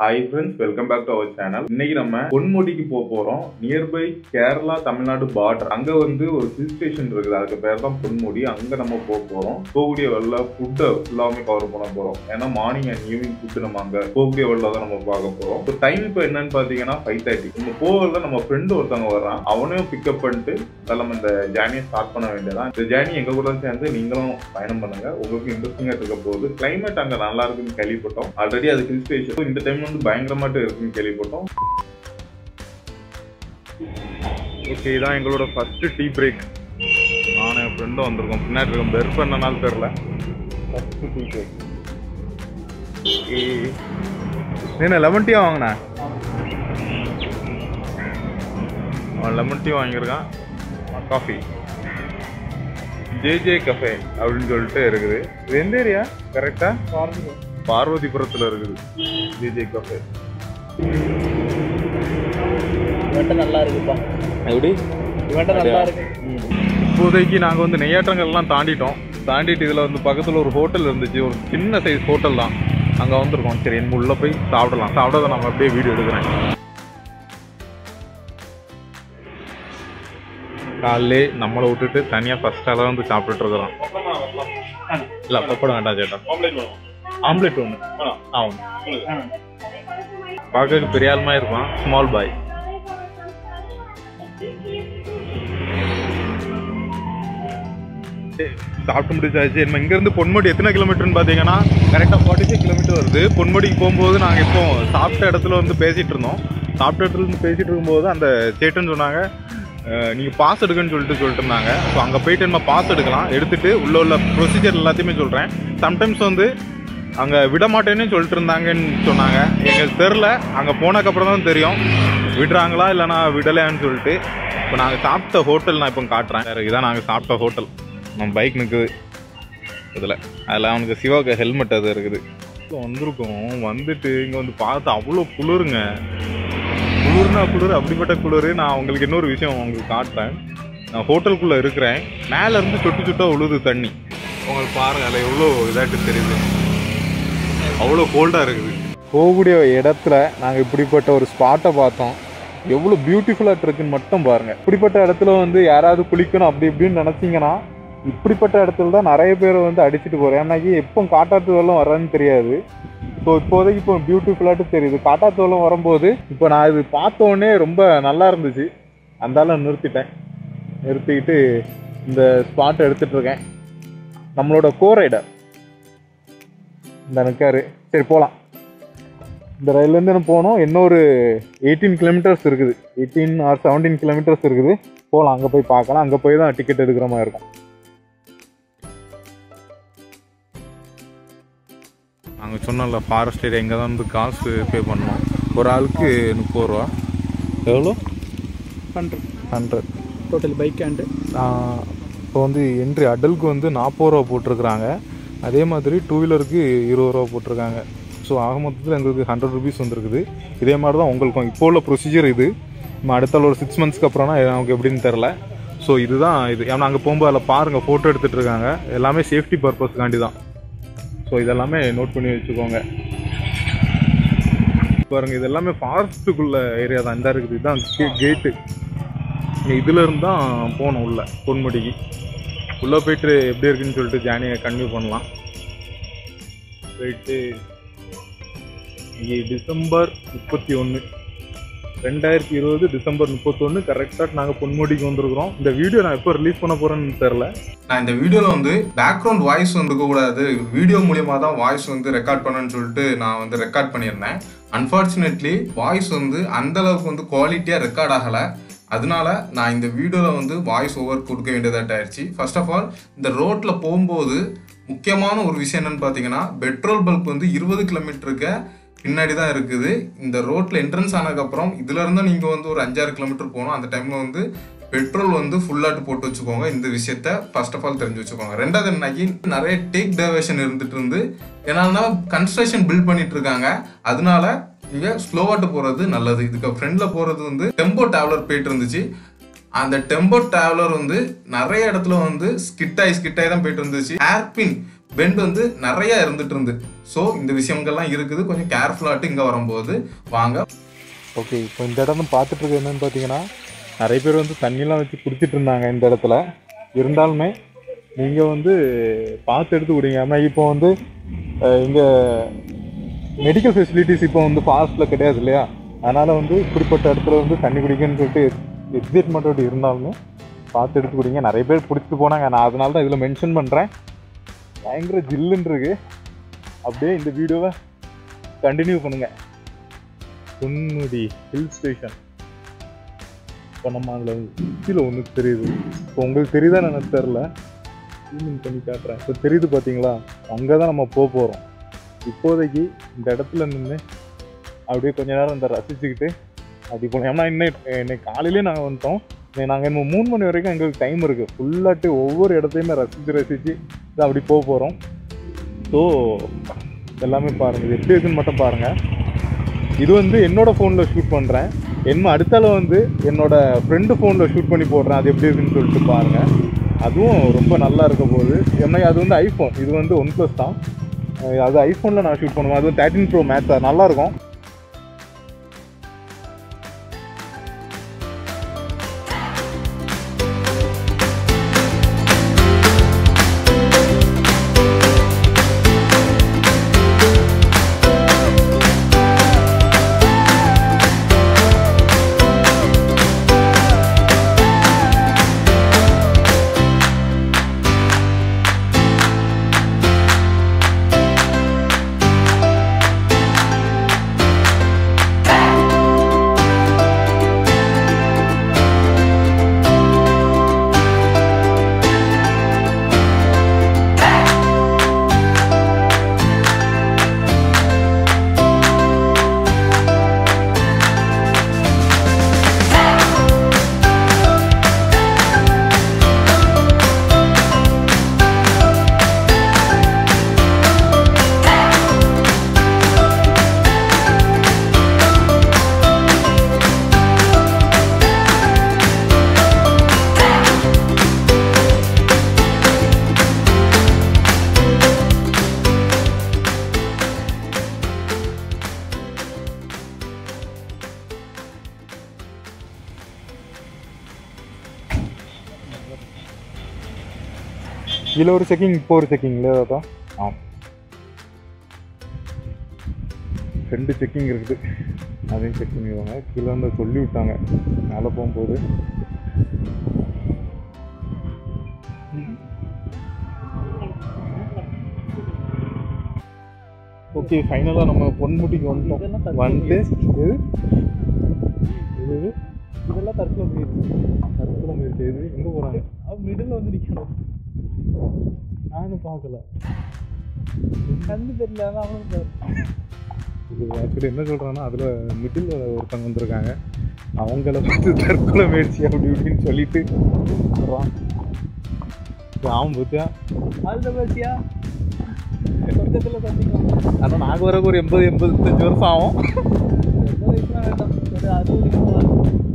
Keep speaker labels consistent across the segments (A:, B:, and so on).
A: Hi friends welcome back to our channel இன்னைக்கு நம்ம பொன்முடிக்கு போக போறோம் நியர்பை கேரளா தமிழ்நாடு பார்டர் அங்க வந்து ஒரு ஹில் ஸ்டேஷன் இருக்குது அதுக்கு பேர் தான் பொன்முடி அங்க நம்ம போக போறோம் போகக்கூடிய வெள்ள ஃபுட்டை ஃபுல்லாமே கவர் பண்ண போறோம் ஏன்னா மார்னிங் அண்ட் ஈவினிங் ஃபுட்டு நம்ம அங்க போகக்கூடிய வெள்ள தான் நம்ம பார்க்க போறோம் இப்போ டைம் இப்போ என்னன்னு பாத்தீங்கன்னா ஃபைவ் தேர்ட்டி நம்ம போகல நம்ம ஃப்ரெண்டு ஒருத்தவங்க வர்றான் அவனையும் பிக்கப் பண்ணிட்டு அதெல்லாம் இந்த ஜேர்னியை ஸ்டார்ட் பண்ண வேண்டியதான் இந்த ஜேர்னி எங்க கூட சேர்ந்து நீங்களும் பயணம் பண்ணுங்க உங்களுக்கு இன்ட்ரெஸ்டிங்கா இருக்க போகுது கிளைமேட் அங்க நல்லா இருக்குன்னு கேள்விப்பட்டோம் ஆல்ரெடி அது ஹில் ஸ்டேஷன் இந்த டைம் வந்து பயங்கரமாட்டு இருக்குன்னு கேள்விப்பட்டோம் ஓகே இதான் எங்களோட ஃபர்ஸ்ட் டீ பிரேக் நானும் என் ஃப்ரெண்டும் வந்திருக்கோம் பின்னாடி இருக்கோம் பெர் பண்ணனால தெரில ஃபர்ஸ்ட் டீ பிரேக் என்ன லெமன் டீ வாங்கினேன் அவன் லெமன் டீ வாங்கியிருக்கான் காஃபி ஜேஜே கஃபே அப்படின்னு சொல்லிட்டு இருக்குது இது எந்த ஏரியா கரெக்டா பார்வதிபுரத்தில் இருக்குது ஜேஜே கஃபே
B: இவன்ட்ட நல்லா இருக்குப்பா
A: எப்படி
B: இவன்ட்ட நல்லா இருக்கு
A: இப்போதைக்கு நாங்கள் வந்து நெய்யாற்றங்கள்லாம் தாண்டிட்டோம் தாண்டிட்டு இதில் வந்து பக்கத்தில் ஒரு ஹோட்டல் இருந்துச்சு ஒரு சின்ன சைஸ் ஹோட்டல் தான் அங்கே வந்திருக்கோம் சரி என் உள்ளே போய் சாப்பிடலாம் சாப்பிடாத நம்ம அப்படியே வீடியோ எடுக்கிறேன் காலையிலே நம்மளை விட்டுட்டு தனியாக ஃபஸ்ட்டால வந்து சாப்பிட்டுட்டு இருக்கிறோம் இல்லை பப்படம் வேண்டாம் சேட்டா ஆம்லெட் ஒன்று ஆ ஒன்று பார்க்கறதுக்கு பெரிய ஆளுமா இருப்பான் ஸ்மால் பாய் சாப்பிட்டு முடிச்சாச்சு நம்ம இங்கேருந்து பொன்முடி எத்தனை கிலோமீட்டர்னு பார்த்தீங்கன்னா கரெக்டாக ஃபார்ட்டி ஃபைவ் கிலோமீட்டர் வருது பொன்முடிக்கு போகும்போது நாங்கள் இப்போ சாப்பிட்ட இடத்துல வந்து பேசிகிட்டு இருந்தோம் சாப்பிட்ட இடத்துல இருந்து பேசிகிட்டு இருக்கும்போது அந்த சேட்டுன்னு சொன்னாங்க நீங்கள் பாஸ் எடுக்கன்னு சொல்லிட்டு சொல்லிட்டு இருந்தாங்க ஸோ அங்கே போயிட்டு நம்ம பாஸ் எடுக்கலாம் எடுத்துட்டு உள்ள உள்ள ப்ரொசீஜர் எல்லாத்தையுமே சொல்கிறேன் சம்டைம்ஸ் வந்து அங்கே விட மாட்டேன்னு சொல்லிட்டு இருந்தாங்கன்னு சொன்னாங்க எங்களுக்கு தெரில அங்கே போனதுக்கப்புறம் தான் தெரியும் விடுறாங்களா இல்லைனா விடலையான்னு சொல்லிட்டு இப்போ நாங்கள் சாப்பிட்ட ஹோட்டல் நான் இப்போ காட்டுறேன் வேறு இதான் நாங்கள் சாப்பிட்ட ஹோட்டல் நம்ம பைக் நிற்குது இதில் அதில் அவனுக்கு சிவாக்கு ஹெல்மெட் அது இருக்குது இப்போ வந்திருக்கோம் வந்துட்டு இங்கே வந்து பார்த்து அவ்வளோ குளிருங்க குளிர்னா குளிர் அப்படிப்பட்ட குளிர் நான் உங்களுக்கு இன்னொரு விஷயம் உங்களுக்கு காட்டுறேன் நான் ஹோட்டலுக்குள்ளே இருக்கிறேன் மேலே இருந்து சொட்டு சொட்டா உழுது தண்ணி உங்களுக்கு பாருங்க அதில் எவ்வளோ இதாட்டு தெரியுது அவ்வளோ கோல்டாக இருக்குது போகக்கூடிய இடத்துல நாங்கள் இப்படிப்பட்ட ஒரு ஸ்பாட்டை பார்த்தோம் எவ்வளோ பியூட்டிஃபுல்லாக இருக்குன்னு மட்டும் பாருங்கள் இப்படிப்பட்ட இடத்துல வந்து யாராவது குளிக்கணும் அப்படி இப்படின்னு நினச்சிங்கன்னா இப்படிப்பட்ட இடத்துல தான் நிறைய பேர் வந்து அடிச்சுட்டு போகிறேன் ஏன்னாக்கி எப்போ காட்டாத்து வெள்ளம் வர்றதுன்னு தெரியாது ஸோ இப்போதைக்கு இப்போ பியூட்டிஃபுல்லாட்டு தெரியுது காட்டாத்து வெள்ளம் வரும்போது இப்போ நான் இது பார்த்த உடனே ரொம்ப நல்லா இருந்துச்சு அந்தால நிறுத்திட்டேன் நிறுத்திக்கிட்டு இந்த ஸ்பாட்டை எடுத்துட்டு இருக்கேன் நம்மளோட கோ ரைடர் இந்த நிற்காரு சரி போகலாம் இந்த ரயில்லேருந்து நம்ம போனோம் இன்னொரு எயிட்டீன் கிலோமீட்டர்ஸ் இருக்குது எயிட்டீன் ஆர் செவன்டீன் கிலோமீட்டர்ஸ் இருக்குது போகலாம் அங்கே போய் பார்க்கலாம் அங்கே போய் தான் டிக்கெட் எடுக்கிற மாதிரி இருக்கும் நாங்கள் சொன்னோம்ல ஃபாரஸ்ட் ஏரியா இங்கே தான் வந்து காசு பே பண்ணோம் ஒரு ஆளுக்கு முப்பது ரூபா எவ்வளோ
B: hundred
A: hundred
B: total bike and
A: இப்போ வந்து என்ட்ரி அடலுக்கு வந்து நாற்பது ரூபா போட்டிருக்கிறாங்க அதே மாதிரி டூ வீலருக்கு இருபது ரூபா போட்டிருக்காங்க ஸோ ஆக மொத்தத்தில் எங்களுக்கு ஹண்ட்ரட் ருபீஸ் வந்துருக்குது இதே மாதிரி தான் உங்களுக்கும் இப்போ உள்ள ப்ரொசீஜர் இது நம்ம அடுத்த ஒரு சிக்ஸ் மந்த்ஸ்க்கு அப்புறம்னா நமக்கு எப்படின்னு தெரில ஸோ இதுதான் இது ஏன்னா அங்கே போகும்போது அதில் பாருங்கள் ஃபோட்டோ எடுத்துகிட்டு இருக்காங்க எல்லாமே சேஃப்டி பர்பஸ்க்காண்டி தான் ஸோ இதெல்லாமே நோட் பண்ணி வச்சுக்கோங்க பாருங்க இது எல்லாமே ஃபாரஸ்ட்டுக்குள்ள ஏரியா தான் இந்த இருக்குது இதுதான் கேட்டு இதுல இருந்து தான் போகணும் உள்ள பொன்முடிக்கு உள்ளே போயிட்டு எப்படி இருக்குன்னு சொல்லிட்டு ஜானியை கன்வியூ பண்ணலாம் போயிட்டு இங்கே டிசம்பர் முப்பத்தி ஒன்று ரெண்டாயிரத்தி இருபது டிசம்பர் முப்பத்தொன்று கரெக்டாக நாங்கள் பொன்முடிக்கு வந்திருக்கிறோம் இந்த வீடியோ நான் எப்போ ரிலீஸ் பண்ண போகிறேன்னு தெரில
C: நான் இந்த வீடியோவில் வந்து பேக்ரவுண்ட் வாய்ஸ் வந்து கூடாது வீடியோ மூலியமாக தான் வாய்ஸ் வந்து ரெக்கார்ட் பண்ணணும்னு சொல்லிட்டு நான் வந்து ரெக்கார்ட் பண்ணியிருந்தேன் அன்ஃபார்ச்சுனேட்லி வாய்ஸ் வந்து அந்த அளவுக்கு வந்து குவாலிட்டியாக ரெக்கார்ட் ஆகலை அதனால நான் இந்த வீடியோவில் வந்து வாய்ஸ் ஓவர் கொடுக்க வேண்டியதாட்டு ஆயிடுச்சு ஃபர்ஸ்ட் ஆஃப் ஆல் இந்த ரோட்டில் போகும்போது முக்கியமான ஒரு விஷயம் என்னன்னு பார்த்தீங்கன்னா பெட்ரோல் பல்ப் வந்து இருபது கிலோமீட்டருக்கு பின்னாடி தான் இருக்குது இந்த ரோட்டில் என்ட்ரன்ஸ் ஆனதுக்கப்புறம் இதுல இருந்து நீங்கள் வந்து ஒரு அஞ்சாறு கிலோமீட்டர் போகணும் அந்த டைமில் வந்து பெட்ரோல் வந்து ஃபுல்லாட்டு போட்டு வச்சுக்கோங்க இந்த விஷயத்த ஃபர்ஸ்ட் ஆஃப் ஆல் தெரிஞ்சு வச்சுக்கோங்க ரெண்டாவது என்னக்கி நிறைய டேக் டைவர்ஷன் இருந்துட்டு இருந்து ஏன்னா கன்ஸ்ட்ரக்ஷன் பில்ட் பண்ணிட்டு இருக்காங்க அதனால நீங்கள் ஸ்லோவாட்டு போகிறது நல்லது இதுக்கு ஃப்ரெண்டில் போகிறது வந்து டெம்போ டிராவலர் போயிட்டு இருந்துச்சு அந்த டெம்போ டிராவலர் வந்து நிறைய இடத்துல வந்து ஸ்கிட் ஆகி ஸ்கிட் ஆகி தான் போயிட்டு இருந்துச்சு ஹேர்பின் பெண்ட் வந்து நிறைய இருந்துட்டு இருந்து ஸோ இந்த விஷயங்கள்லாம் இருக்குது கொஞ்சம் கேர்ஃபுல்லாட்டு இங்கே வரும்போது வாங்க
A: ஓகே இப்போ இந்த இடம் பார்த்துட்டு இருக்கு என்னன்னு பார்த்தீங்கன்னா நிறைய பேர் வந்து தண்ணியெல்லாம் வச்சு குடிச்சிட்டு இருந்தாங்க இந்த இடத்துல இருந்தாலுமே நீங்கள் வந்து பார்த்து எடுத்து குடிங்க ஆனால் இப்போ வந்து இங்கே மெடிக்கல் ஃபெசிலிட்டிஸ் இப்போ வந்து ஃபாஸ்ட்டில் கிடையாது இல்லையா அதனால் வந்து இப்படிப்பட்ட இடத்துல வந்து தண்ணி குடிக்கணும்னு சொல்லிட்டு எக்ஸைட்மெண்ட்டோடு இருந்தாலுமே பார்த்து எடுத்து குடிங்க நிறைய பேர் பிடிச்சிட்டு போனாங்க நான் அதனால தான் இதில் மென்ஷன் பண்ணுறேன் பயங்கர ஜில்லுன்னு இருக்கு அப்படியே இந்த வீடியோவை கண்டினியூ பண்ணுங்கள் பொன்முடி ஹில் ஸ்டேஷன் இப்போ நம்ம அதில் கீழே ஒன்று தெரியுது இப்போ உங்களுக்கு தெரியுதான்னு எனக்கு தெரில ஈவினிங் பண்ணி காட்டுறேன் இப்போ தெரியுது பார்த்தீங்களா அங்கே தான் நம்ம போக போகிறோம் இப்போதைக்கு இந்த இடத்துல நின்று அப்படியே கொஞ்ச நேரம் இந்த ரசிச்சுக்கிட்டு அப்படி போகணும் ஏன்னா இன்னும் இன்னைக்கு காலையிலே நாங்கள் வந்துட்டோம் நாங்கள் இன்னும் மூணு மணி வரைக்கும் எங்களுக்கு டைம் இருக்குது ஃபுல்லாட்டு ஒவ்வொரு இடத்தையுமே ரசித்து ரசித்து தான் அப்படி போக போகிறோம் ஸோ எல்லாமே பாருங்கள் இது எப்படி இருக்குன்னு மட்டும் பாருங்கள் இது வந்து என்னோட ஃபோனில் ஷூட் பண்ணுறேன் என்ன அடுத்தால வந்து என்னோட ஃப்ரெண்டு ஃபோனில் ஷூட் பண்ணி போடுறேன் அது எப்படி இருக்குன்னு சொல்லிட்டு பாருங்கள் அதுவும் ரொம்ப நல்லா இருக்க போகுது ஏன்னா அது வந்து ஐஃபோன் இது வந்து ஒன் ப்ளஸ் தான் அஹ் அது ஐஃபோனில் நான் ஷூட் பண்ணுவேன் அதுவும் தேர்ட்டின் ப்ரோ மேட்ச் அது நல்லாயிருக்கும் இதில் ஒரு செக்கிங் இப்போ ஒரு செக்கிங் இல்லையா தாத்தா ஆ ரெண்டு செக்கிங் இருக்குது அதையும் செக் பண்ணிடுவாங்க கீழே வந்து சொல்லி விட்டாங்க மேலே போகும்போது ஓகே ஃபைனலாக நம்ம பொன்முட்டிக்கு வந்துட்டோம் வந்துட்டு இது இது இது
B: இதெல்லாம் தற்கொலை முயற்சி
A: தற்கொலை முயற்சி இது எங்கே போகிறாங்க
B: அவன் மிடில் வந்து நிற்கணும்
A: நானும் பார்க்கல
B: கண்ணு தெரியல அதான் அவனும் பாரு.
A: இது ஆக்சுவலி என்ன சொல்கிறாங்கன்னா அதில் மிடில் ஒருத்தவங்க வந்திருக்காங்க அவங்கள வந்து தற்கொலை முயற்சி அப்படி இப்படின்னு சொல்லிட்டு வர்றான் ஆமாம் பத்தியா
B: ஆல் த பெஸ்ட்யா சொர்க்கத்தில் சந்திக்கலாம்
A: ஆனால் நாங்கள் வரக்கு ஒரு எண்பது எண்பத்தஞ்சு வருஷம் ஆகும்
B: எந்த வயசுலாம் வேண்டாம் ஒரு அறுபது நிமிஷம்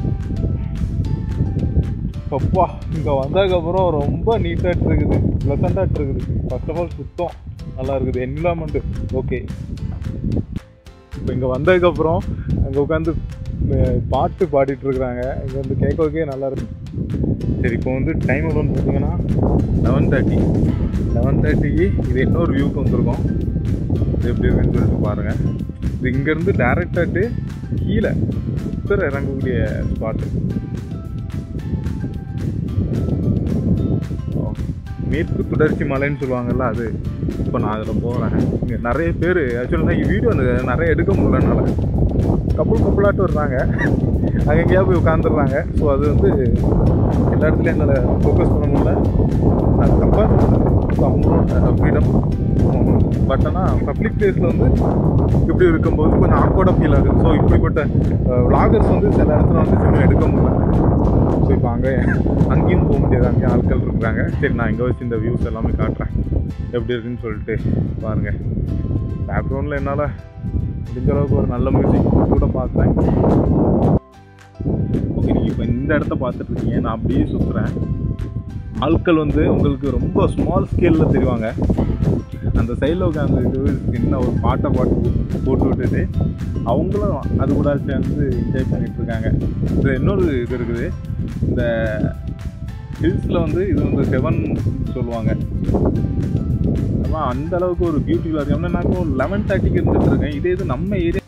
A: அப்பா இங்கே வந்ததுக்கப்புறம் ரொம்ப நீட்டாக இருக்குது ப்ளசண்ட்டாக இருக்குது ஃபர்ஸ்ட் ஆஃப் ஆல் சுத்தம் நல்லா இருக்குது என்விரான்மெண்ட்டு ஓகே இப்போ இங்கே வந்ததுக்கப்புறம் அங்கே உட்காந்து பாட்டு பாடிட்டு இருக்கிறாங்க இங்கே வந்து கேட்கவே நல்லா இருக்கு சரி இப்போ வந்து டைம் எவ்வளோன்னு பார்த்தீங்கன்னா லெவன் தேர்ட்டி லெவன் தேர்ட்டிக்கு இது இன்னொரு வியூக்கு வந்திருக்கோம் இது எப்படி இருக்குன்னு சொல்லிட்டு பாருங்கள் இது இங்கேருந்து டேரெக்டாட்டு கீழே உத்தர இறங்கக்கூடிய ஸ்பாட்டு மேற்கு தொடர்ச்சி மலைன்னு சொல்லுவாங்கல்ல அது இப்போ நான் அதில் போகிறேன் இங்கே நிறைய பேர் ஆக்சுவலாக இங்கே வீடியோ வந்து நிறைய எடுக்க முடியலனால கப்புள் கப்புளாட்டு வர்றாங்க அங்கே எங்கேயா போய் உட்காந்துடுறாங்க ஸோ அது வந்து எல்லா இடத்துலையும் என்னால் ஃபோக்கஸ் பண்ண முடியல அது தப்பாக ஸோ அவங்களோட ஃப்ரீடம் பட் ஆனால் பப்ளிக் பிளேஸில் வந்து இப்படி இருக்கும்போது கொஞ்சம் ஆக்வர்டாக ஃபீல் ஆகுது ஸோ இப்படிப்பட்ட விளாகர்ஸ் வந்து சில இடத்துல வந்து சினிமா எடுக்க முடியல ஸோ இப்போ அங்கே அங்கேயும் போக முடியாது அங்கேயும் ஆட்கள் இருக்கிறாங்க சரி நான் இங்கே வச்சு இந்த வியூஸ் எல்லாமே காட்டுறேன் எப்படி இருக்குன்னு சொல்லிட்டு பாருங்கள் பேக்ரவுண்டில் என்னால் முடிஞ்ச அளவுக்கு ஒரு நல்ல மியூசிக் கூட பார்த்தேன் ஓகே நீங்கள் இப்போ இந்த இடத்த பார்த்துட்டு இருக்கீங்க நான் அப்படியே சுற்றுறேன் ஆட்கள் வந்து உங்களுக்கு ரொம்ப ஸ்மால் ஸ்கேலில் தெரிவாங்க அந்த சைடில் உட்காந்து சின்ன ஒரு பாட்டை பாட்டு போட்டு விட்டுட்டு அவங்களும் அது கூட சேர்ந்து என்ஜாய் பண்ணிட்டு இருக்காங்க இது இன்னொரு இது இருக்குது இந்த ஹில்ஸில் வந்து இது வந்து செவன் சொல்லுவாங்க அதான் அந்த அளவுக்கு ஒரு பியூட்டிஃபுல்லாக இருக்கு ஏன்னா நான் ஒரு லெவன் தேர்ட்டிக்கு இருந்துட்டு இருக்கேன் இதே இது நம்ம ஏரியா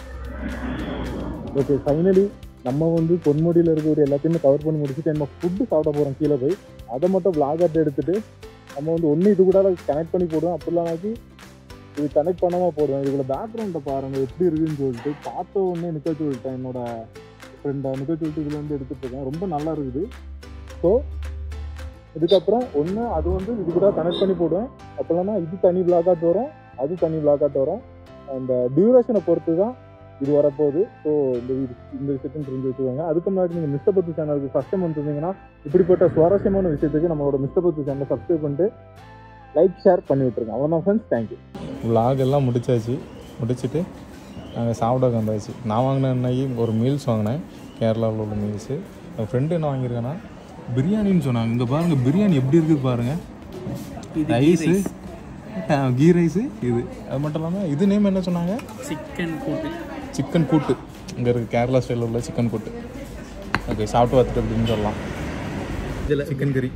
A: ஓகே ஃபைனலி நம்ம வந்து பொன்முடியில் இருக்கக்கூடிய எல்லாத்தையுமே கவர் பண்ணி முடிச்சுட்டு நம்ம ஃபுட்டு சாப்பிட போகிறோம் கீழே போய் அதை மட்டும் vlog-ஆட்டு எடுத்துட்டு நம்ம வந்து ஒன்று இது கூட கனெக்ட் பண்ணி போடுவோம் அப்படிலாம்னாக்கி இது கனெக்ட் பண்ணாமல் போடுவேன் இதுக்குள்ள பேக்ரவுண்டை பாருங்க எப்படி இருக்குன்னு சொல்லிட்டு பார்த்த உடனே நிற்க வச்சு விட்டேன் என்னோட ஃப்ரெண்டை நிற்க வச்சு விட்டு இதில் வந்து எடுத்துட்டு இருக்கேன் ரொம்ப நல்லா இருக்குது ஸோ இதுக்கப்புறம் ஒன்று அது வந்து இது கூட கனெக்ட் பண்ணி போடுவேன் அப்போலாம்னா இது தனி vlog-ஆட்டு வரும் அது தனி vlog-ஆட்டு வரும் அந்த டியூரேஷனை பொறுத்து தான் இது வரப்போகுது ஸோ இந்த இது இந்த விஷயத்தையும் தெரிஞ்சு வச்சுக்கோங்க அதுக்கு முன்னாடி நீங்கள் மிஸ்டர் பத்து சேனலுக்கு ஃபஸ்ட் டைம் வந்திருந்தீங்கன்னா இப்படிப்பட்ட சுவாரஸ்யமான விஷயத்துக்கு நம்மளோட மிஸ்டர் பத்து சேனலை சப்ஸ்கிரைப் பண்ணிட்டு லைக் ஷேர் பண்ணி விட்டுருங்க அவ்வளோதான் ஃப்ரெண்ட்ஸ் தேங்க்யூ
C: விலாக் எல்லாம் முடிச்சாச்சு முடிச்சுட்டு நாங்கள் சாப்பிட வந்தாச்சு நான் வாங்கின அன்னைக்கு ஒரு மீல்ஸ் வாங்கினேன் கேரளாவில் உள்ள மீல்ஸு என் ஃப்ரெண்டு என்ன வாங்கியிருக்கேன்னா பிரியாணின்னு சொன்னாங்க இங்கே பாருங்கள் பிரியாணி எப்படி இருக்குது பாருங்கள் ரைஸு கீ ரைஸு இது அது மட்டும் இல்லாமல் இது நேம் என்ன சொன்னாங்க
B: சிக்கன் கூட்டு
C: சிக்கன் கூட்டு இங்கே இருக்குது கேரளா ஸ்டைலில் உள்ள சிக்கன் கூட்டு ஓகே சாப்பிட்டு பார்த்துட்டு அப்படின்னு சொல்லலாம்
B: இதில்
C: சிக்கன் கறி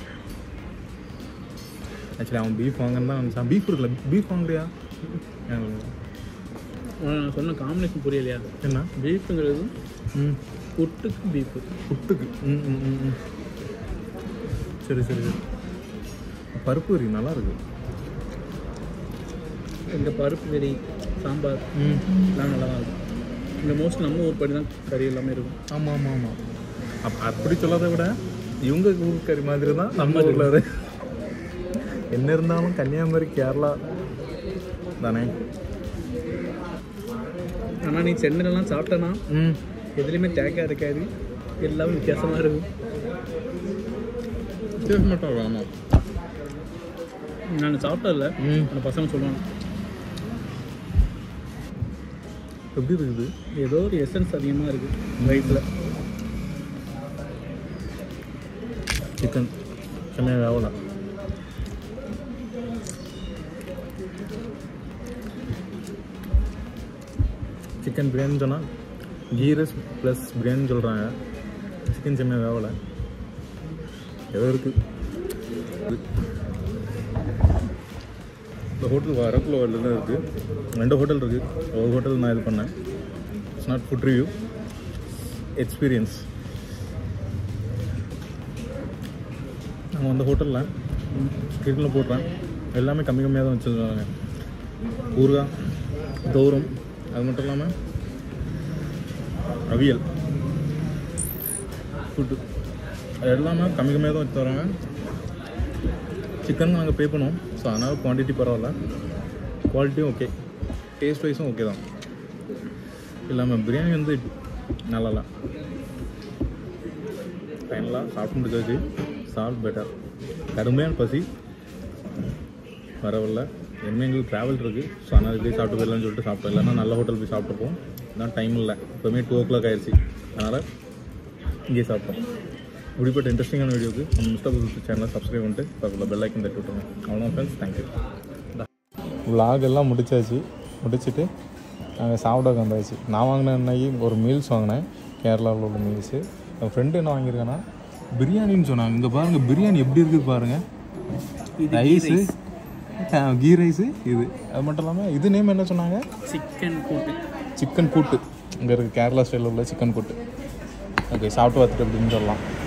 C: ஆக்சுவலி அவன் பீஃப் வாங்கன்னு தான் நினச்சான் பீஃப் இருக்குல்ல பீஃப் வாங்குறியா
B: நான் சொன்ன காம்பினேஷன் புரியலையா
C: என்ன
B: பீஃபுங்கிறது
C: ம்
B: புட்டுக்கு பீஃபு
C: புட்டுக்கு ம் ம் ம் ம் சரி சரி சரி பருப்பு கறி நல்லா இருக்கு
B: இந்த பருப்பு கறி சாம்பார்
C: ம்
B: எல்லாம் நல்லா தான் இருக்கும் இந்த மோஸ்ட் நம்ம ஊர் படி தான் கறி எல்லாமே இருக்கும்
C: ஆமாம் ஆமாம் ஆமாம் அப் அப்படி சொல்லாத விட இவங்க ஊர் கறி மாதிரி தான் நம்ம ஊரில் அது என்ன இருந்தாலும் கன்னியாகுமரி கேரளா தானே
B: ஆனால் நீ சென்னையிலலாம் சாப்பிட்டேன்னா
C: ம்
B: எதுலேயுமே டேக்காக இருக்காது எல்லாமே வித்தியாசமாக இருக்கும்
C: வித்தியாசம் மட்டும் ஆமாம்
B: நான் சாப்பிட்டதில்ல
C: ம்
B: அந்த பசங்க சொல்லுவாங்க
C: எப்படி இருக்குது
B: ஏதோ ஒரு எசன்ஸ் அதிகமாக இருக்குது ரைஸில்
C: சிக்கன் செம்மையாக வேவலை சிக்கன் பிரியாணி சொன்னால் கீ ரைஸ் ப்ளஸ் பிரியாணி சொல்கிறாங்க சிக்கன் செம்மையாக வேவலை ஏதோ இருக்குது இந்த ஹோட்டல் வரக்குள்ள தான் இருக்குது ரெண்டு ஹோட்டல் இருக்குது ஒரு ஹோட்டல் நான் இது பண்ணேன் it's not food review experience நாங்கள் அந்த ஹோட்டலில் ஸ்க்ரீனில் போடுறேன் எல்லாமே கம்மி கம்மியாக தான் வச்சுருக்காங்க ஊறுகாய் தோரம் அது மட்டும் இல்லாமல் அவியல் ஃபுட்டு அது எல்லாமே கம்மி கம்மியாக தான் வச்சு தராங்க சிக்கன் நாங்கள் பே பண்ணுவோம் ஸோ அதனால் குவான்டிட்டி பரவாயில்ல குவாலிட்டியும் ஓகே டேஸ்ட் வைஸும் ஓகே தான் இல்லாமல் பிரியாணி வந்து நல்லா இல்லை ஃபைனலாக சாப்பிட்டு முடிச்சாச்சு சால்ட் பெட்டர் கடுமையான பசி வரவில்ல இனிமேல் எங்களுக்கு ட்ராவல் இருக்குது ஸோ அதனால் இப்படியே சாப்பிட்டு போயிடலாம்னு சொல்லிட்டு சாப்பிட்டோம் இல்லைன்னா நல்ல ஹோட்டல் போய் சாப்பிட்டுப்போம் தான் டைம் இல்லை இப்போவுமே டூ ஓ கிளாக் ஆயிடுச்சு அதனால் இங்கேயே சாப்பிட்டோம் இப்படிப்பட்ட இன்ட்ரெஸ்டிங்கான வீடியோக்கு நம்ம மிஸ்டர் புதுசு சேனலை சப்ஸ்கிரைப் பண்ணிட்டு பக்கத்தில் பெல் ஐக்கன் தட்டி விட்டுருங்க அவ்வளோ ஃப்ரெண்ட்ஸ் தேங்க்யூ விலாக் எல்லாம் முடிச்சாச்சு முடிச்சுட்டு நாங்கள் சாப்பிட வந்தாச்சு நான் வாங்கின அன்னைக்கு ஒரு மீல்ஸ் வாங்கினேன் கேரளாவில் உள்ள மீல்ஸு என் ஃப்ரெண்டு என்ன வாங்கியிருக்கேன்னா பிரியாணின்னு சொன்னாங்க இங்கே பாருங்கள் பிரியாணி எப்படி இருக்குது பாருங்கள் ரைஸு கீ ரைஸு இது அது மட்டும் இல்லாமல் இது நேம் என்ன சொன்னாங்க
B: சிக்கன் கூட்டு
C: சிக்கன் கூட்டு இங்கே இருக்குது கேரளா ஸ்டைலில் உள்ள சிக்கன் கூட்டு ஓகே சாப்பிட்டு பார்த்துட்டு அப்படின்னு சொல்லலாம்